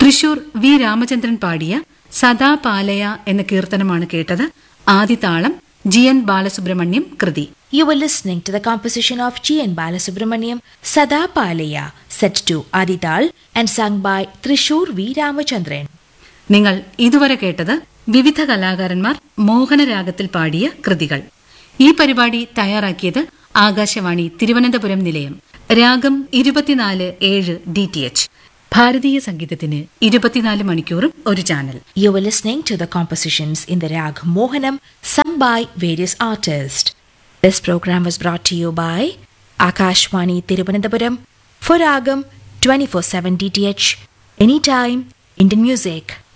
Thrissur V Ramachandran പാടിയ സദാ പാലയ എന്ന കീർത്തനമാണ് കേട്ടത് ആദിതാളം ജി എൻ ബാലസുബ്രഹ്മണ്യം കൃതി You were listening to the composition of G. N. Balasubramaniam Sada Palaya, set to Adital and sung by Trishur V. Ramachandran. നിങ്ങൾ ഇതുവരെ കേട്ടത് വിവിധ കലാകാരന്മാർ മോഹനരാഗത്തിൽ പാടിയ കൃതികൾ ഈ പരിപാടി തയ്യാറാക്കിയത് ആകാശവാണി തിരുവനന്തപുരം നിലയം രാഗം ഇരുപത്തിനാല് ഏഴ് ഡി ടി എച്ച് ഭാരതീയ സംഗീതത്തിന് ഇരുപത്തിനാല് മണിക്കൂറും ഒരു channel You were listening to the compositions in the Rag Mohanam sung by various artists. This program was brought to you by Akashwani Tirunelveli for Ragam 24/7 DTH Anytime Indian Music.